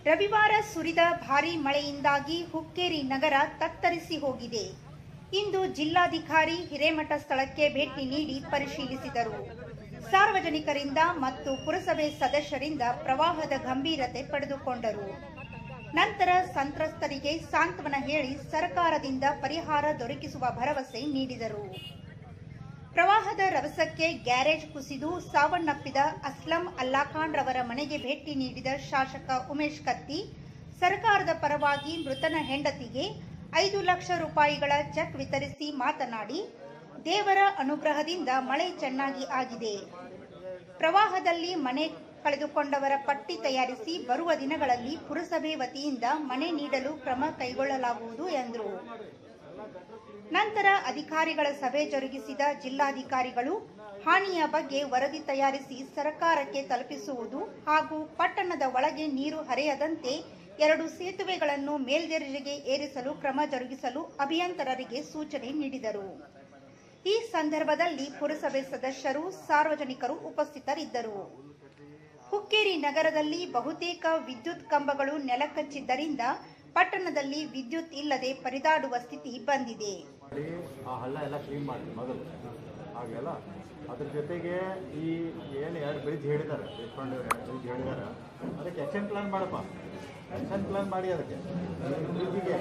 ರವಿವಾರ ಸುರಿದ ಭಾರೀ ಮಳೆಯಿಂದಾಗಿ ಹುಕ್ಕೇರಿ ನಗರ ತತ್ತರಿಸಿ ಹೋಗಿದೆ ಇಂದು ಜಿಲ್ಲಾಧಿಕಾರಿ ಹಿರೇಮಠ ಸ್ಥಳಕ್ಕೆ ಭೇಟಿ ನೀಡಿ ಪರಿಶೀಲಿಸಿದರು ಸಾರ್ವಜನಿಕರಿಂದ ಮತ್ತು ಪುರಸಭೆ ಸದಸ್ಯರಿಂದ ಪ್ರವಾಹದ ಗಂಭೀರತೆ ಪಡೆದುಕೊಂಡರು ನಂತರ ಸಂತ್ರಸ್ತರಿಗೆ ಸಾಂತ್ವನ ಹೇಳಿ ಸರ್ಕಾರದಿಂದ ಪರಿಹಾರ ದೊರಕಿಸುವ ಭರವಸೆ ನೀಡಿದರು ಪ್ರವಾಹದ ರಭಸಕ್ಕೆ ಗ್ಯಾರೇಜ್ ಕುಸಿದು ಸಾವನ್ನಪ್ಪಿದ ಅಸ್ಲಂ ಅಲ್ಲಾಖಾನ್ ರವರ ಮನೆಗೆ ಭೇಟಿ ನೀಡಿದ ಶಾಸಕ ಉಮೇಶ್ ಕತ್ತಿ ಸರ್ಕಾರದ ಪರವಾಗಿ ಮೃತನ ಹೆಂಡತಿಗೆ ಐದು ಲಕ್ಷ ರೂಪಾಯಿಗಳ ಚೆಕ್ ವಿತರಿಸಿ ಮಾತನಾಡಿ ದೇವರ ಅನುಗ್ರಹದಿಂದ ಮಳೆ ಚೆನ್ನಾಗಿ ಆಗಿದೆ ಪ್ರವಾಹದಲ್ಲಿ ಮನೆ ಕಳೆದುಕೊಂಡವರ ಪಟ್ಟಿ ತಯಾರಿಸಿ ಬರುವ ದಿನಗಳಲ್ಲಿ ಪುರಸಭೆ ವತಿಯಿಂದ ಮನೆ ನೀಡಲು ಕ್ರಮ ಕೈಗೊಳ್ಳಲಾಗುವುದು ಎಂದರು ನಂತರ ಅಧಿಕಾರಿಗಳ ಸಭೆ ಜರುಗಿಸಿದ ಜಿಲ್ಲಾಧಿಕಾರಿಗಳು ಹಾನಿಯ ಬಗ್ಗೆ ವರದಿ ತಯಾರಿಸಿ ಸರ್ಕಾರಕ್ಕೆ ತಲುಪಿಸುವುದು ಹಾಗೂ ಪಟ್ಟಣದ ಒಳಗೆ ನೀರು ಹರಿಯದಂತೆ ಎರಡು ಸೇತುವೆಗಳನ್ನು ಮೇಲ್ದರ್ಜೆಗೆ ಏರಿಸಲು ಕ್ರಮ ಜರುಗಿಸಲು ಅಭಿಯಂತರರಿಗೆ ಸೂಚನೆ ನೀಡಿದರು ಈ ಸಂದರ್ಭದಲ್ಲಿ ಪುರಸಭೆ ಸದಸ್ಯರು ಸಾರ್ವಜನಿಕರು ಉಪಸ್ಥಿತರಿದ್ದರು ಹುಕ್ಕೇರಿ ನಗರದಲ್ಲಿ ಬಹುತೇಕ ವಿದ್ಯುತ್ ಕಂಬಗಳು ನೆಲಕಚ್ಚಿದ್ದರಿಂದ ಪಟ್ಟಣದಲ್ಲಿ ವಿದ್ಯುತ್ ಇಲ್ಲದೆ ಪರಿದಾಡುವ ಸ್ಥಿತಿ ಬಂದಿದೆ ಮಾಡಿ ಆ ಹಳ್ಳ ಎಲ್ಲ ಕ್ಲೀನ್ ಮಾಡಿ ಮೊದಲು ಹಾಗೆಲ್ಲ ಅದ್ರ ಜೊತೆಗೆ ಈ ಏನು ಎರಡು ಬ್ರಿಡ್ಜ್ ಹೇಳಿದ್ದಾರೆ ಇಟ್ಕೊಂಡು ಎರಡು ಬ್ರಿಡ್ಜ್ ಹೇಳಿದ್ದಾರೆ ಅದಕ್ಕೆ ಆ್ಯಕ್ಷನ್ ಪ್ಲಾನ್ ಮಾಡಪ್ಪ ಆ್ಯಕ್ಷನ್ ಪ್ಲಾನ್ ಮಾಡಿ ಅದಕ್ಕೆ ಬ್ರಿಡ್ಜಿಗೆ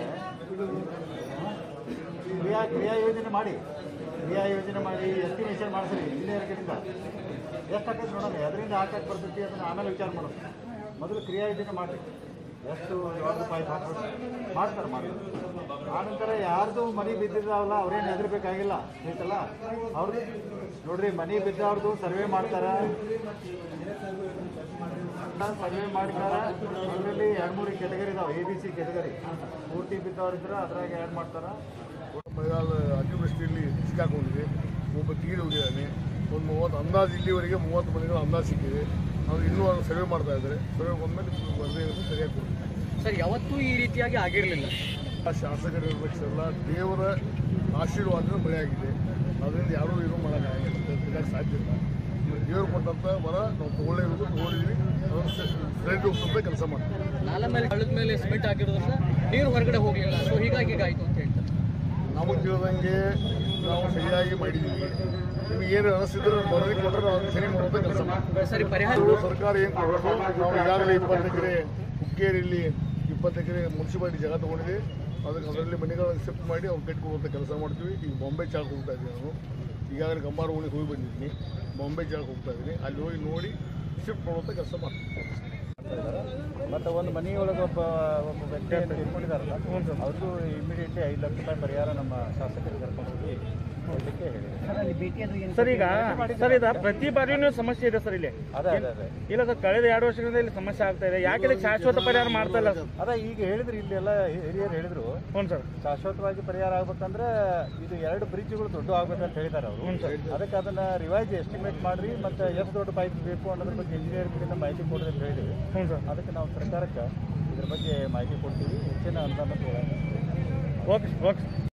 ಕ್ರಿಯಾ ಕ್ರಿಯಾ ಯೋಜನೆ ಮಾಡಿ ಕ್ರಿಯಾ ಯೋಜನೆ ಮಾಡಿ ಎಸ್ಟಿಮೇಷನ್ ಮಾಡಿಸ್ರಿ ಇಂಜಿನಿಯರ್ ಕಡೆಯಿಂದ ಎಷ್ಟು ಆಕೈತೆ ನೋಡೋಣ ಅದರಿಂದ ಹಾಕಕ್ಕೆ ಬರ್ತೈತಿ ಅದನ್ನು ಆಮೇಲೆ ವಿಚಾರ ಮಾಡೋಣ ಮೊದಲು ಕ್ರಿಯಾ ಯೋಜನೆ ಮಾಡಿರಿ ಎಷ್ಟು ಎರಡು ರೂಪಾಯಿ ಹಾಕ್ಬೇಕು ಮಾಡ್ತಾರೆ ಮಾಡ್ತಾರೆ ಆನಂತರ ಯಾರ್ದು ಮನೆ ಬಿದ್ದಿದ್ದಾವಲ್ಲ ಅವ್ರೇನು ಹೆದರ್ಬೇಕಾಗಿಲ್ಲ ಐತಲ್ಲ ಅವ್ರದ್ದು ನೋಡ್ರಿ ಮನೆ ಬಿದ್ದವ್ರದ್ದು ಸರ್ವೆ ಮಾಡ್ತಾರೆ ಸರ್ವೆ ಮಾಡ್ತಾರೆ ಅದರಲ್ಲಿ ಎರಡು ಮೂರು ಕೆಟಗರಿ ಇದಾವೆ ಎ ಬಿ ಸಿ ಕೆಟಗರಿ ಪೂರ್ತಿ ಬಿದ್ದವ್ರಿದ್ರೆ ಅದ್ರಾಗ ಆ್ಯಡ್ ಮಾಡ್ತಾರೆ ಮಳೆಗಾಲ ಅತಿವೃಷ್ಟಿಯಲ್ಲಿ ಸಿಕ್ಕಾಕೊಂಡಿದೆ ಒಬ್ಬ ತೀರಿ ಹೋಗಿದ್ದಾನೆ ಒಂದು ಮೂವತ್ತು ಅಂದಾಜು ಇಲ್ಲಿವರೆಗೆ ಮೂವತ್ತು ಮನೆಗಳು ಅಂದಾಜು ಸಿಕ್ಕಿದೆ ಅದು ಇನ್ನೂ ಅವ್ರು ಸರ್ವೆ ಮಾಡ್ತಾ ಇದ್ದಾರೆ ಸರ್ವೆ ಬಂದಮೇಲೆ ವರದಿಯನ್ನು ಸರಿಯಾಗಿ ಕೊಡ್ತೀವಿ ಸರ್ ಯಾವತ್ತೂ ಈ ರೀತಿಯಾಗಿ ಆಗಿರಲಿಲ್ಲ ಆ ಶಾಸಕರ ನಿರ್ಲಕ್ಷ್ಯ ದೇವರ ಆಶೀರ್ವಾದದಿಂದ ಮಳೆ ಆಗಿದೆ ಅದರಿಂದ ಯಾರೂ ಏನೂ ಮಾಡೋಕ್ಕಾಗಿಲ್ಲ ತಿನ್ನಕ್ಕೆ ಸಾಧ್ಯ ಇಲ್ಲ ದೇವರು ಕೊಟ್ಟಂಥ ವರ ನಾವು ತಗೊಳ್ಳೇಬೇಕು ತಗೊಂಡಿದ್ದೀವಿ ಅದನ್ನು ಸರಿಯಾಗಿ ಹೋಗ್ತಂತ ಕೆಲಸ ಮಾಡ್ತೀವಿ ನಾಲ ಮೇಲೆ ಹಳ್ಳದ ಮೇಲೆ ಸಿಮೆಂಟ್ ಹಾಕಿರೋದ್ರಿಂದ ನೀರು ಹೊರಗಡೆ ಹೋಗಲಿಲ್ಲ ಸೊ ಹೀಗಾಗಿ ಹೀಗಾಯ್ತು ಅಂತ ಹೇಳ್ತಾರೆ ನಮಗೆ ತಿಳಿದಂಗೆ ನಾವು ಸರಿಯಾಗಿ ಮಾಡಿದ್ದೀವಿ ನಿಮಗೆ ಏನು ಅನಿಸಿದ್ರೆ ವರದಿ ಕೊಟ್ಟರೆ ನಾವು ಅದನ್ನ ಸರಿ ಮಾಡುವಂಥ ಕೆಲಸ ಮಾಡ್ತೀವಿ ಸರಿ ಪರಿಹಾರ ಇದು ಸರ್ಕಾರ ಏನು ಕೊಡಬೇಕು ನಾವು ಈಗಾಗಲೇ ಇಪ್ಪತ್ತು ಎಕರೆ ಹುಕ್ಕೇರಿಯಲ್ಲಿ ಇಪ್ಪತ್ತು ಎಕರೆ ಮುನ್ಸಿಪಾಲಿಟಿ ಜಾಗ ತೊಗೊಂಡಿದೆ ಅದಕ್ಕೆ ಅದರಲ್ಲಿ ಮನೆಗಳನ್ನು ಶಿಫ್ಟ್ ಮಾಡಿ ಅವ್ರು ಕಟ್ಕೊಡುವಂಥ ಕೆಲಸ ಮಾಡ್ತೀವಿ ಈಗ ಬಾಂಬೆ ಚಾಕ್ ಹೋಗ್ತಾ ಇದ್ದೀನಿ ನಾನು ಈಗಾಗಲೇ ಕಂಬಾರ ಓಣಿಗೆ ಹೋಗಿ ಬಂದಿದ್ದೀನಿ ಬಾಂಬೆ ಚಾಕ್ ಹೋಗ್ತಾ ಇದ್ದೀನಿ ಅಲ್ಲಿ ಹೋಗಿ ನೋಡಿ ಶಿಫ್ಟ್ ಮಾಡುವಂಥ ಕೆಲಸ ಮಾಡ್ತೀವಿ ಮತ್ತು ಒಂದು ಮನೆಯೊಳಗೆ ಒಬ್ಬ ಒಬ್ಬ ವ್ಯಕ್ತಿಯನ್ನು ತೀರ್ಕೊಂಡಿದ್ದಾರಲ್ಲ ಅವ್ರಿಗೂ ಇಮಿಡಿಯೇಟ್ಲಿ ಐದು ಲಕ್ಷ ರೂಪಾಯಿ ಪರಿಹಾರ ನಮ್ಮ ಶಾಸಕರಿಗೆ ಕರ್ಕೊಂಡು ಹೋಗಿ ಕೊಡಲಿಕ್ಕೆ ಹೇಳಿ ಸರ್ ಈಗ ಸರ್ ಇದು ಪ್ರತಿ ಬಾರಿನೂ ಸಮಸ್ಯೆ ಇದೆ ಸರ್ ಇಲ್ಲಿ ಅದೇ ಅದೇ ಅದೇ ಇಲ್ಲ ಸರ್ ಕಳೆದ ಎರಡು ವರ್ಷದಿಂದ ಇಲ್ಲಿ ಸಮಸ್ಯೆ ಆಗ್ತಾ ಇದೆ ಯಾಕೆ ಇದಕ್ಕೆ ಶಾಶ್ವತ ಪರಿಹಾರ ಮಾಡ್ತಾ ಇಲ್ಲ ಸರ್ ಅದೇ ಈಗ ಹೇಳಿದ್ರು ಇಲ್ಲೆಲ್ಲ ಹಿರಿಯರು ಹೇಳಿದ್ರು ಹ್ಞೂ ಸರ್ ಶಾಶ್ವತವಾಗಿ ಪರಿಹಾರ ಆಗ್ಬೇಕಂದ್ರೆ ಇದು ಎರಡು ಬ್ರಿಡ್ಜ್ಗಳು ದೊಡ್ಡ ಆಗ್ಬೇಕಂತ ಹೇಳಿದ್ದಾರೆ ಅವರು ಅದಕ್ಕೆ ಅದನ್ನ ರಿವೈಸ್ ಎಸ್ಟಿಮೇಟ್ ಮಾಡ್ರಿ ಮತ್ತೆ ಎಷ್ಟು ದೊಡ್ಡ ಪೈಪ್ ಬೇಕು ಅನ್ನೋದ್ರ ಬಗ್ಗೆ ಇಂಜಿನಿಯರ್ ಕಡೆಯಿಂದ ಮಾಹಿತಿ ಕೊಡ್ರಿ ಅಂತ ಹೇಳಿದ್ವಿ ಹ್ಞೂ ಸರ್ ಅದಕ್ಕೆ ನಾವು ಸರ್ಕಾರಕ್ಕೆ ಇದ್ರ ಬಗ್ಗೆ ಮಾಹಿತಿ ಕೊಡ್ತೀವಿ ಹೆಚ್ಚಿನ ಅನುದಾನ ತಗೊಳ್ಳೋಣ ಓಕೆ ಓಕೆ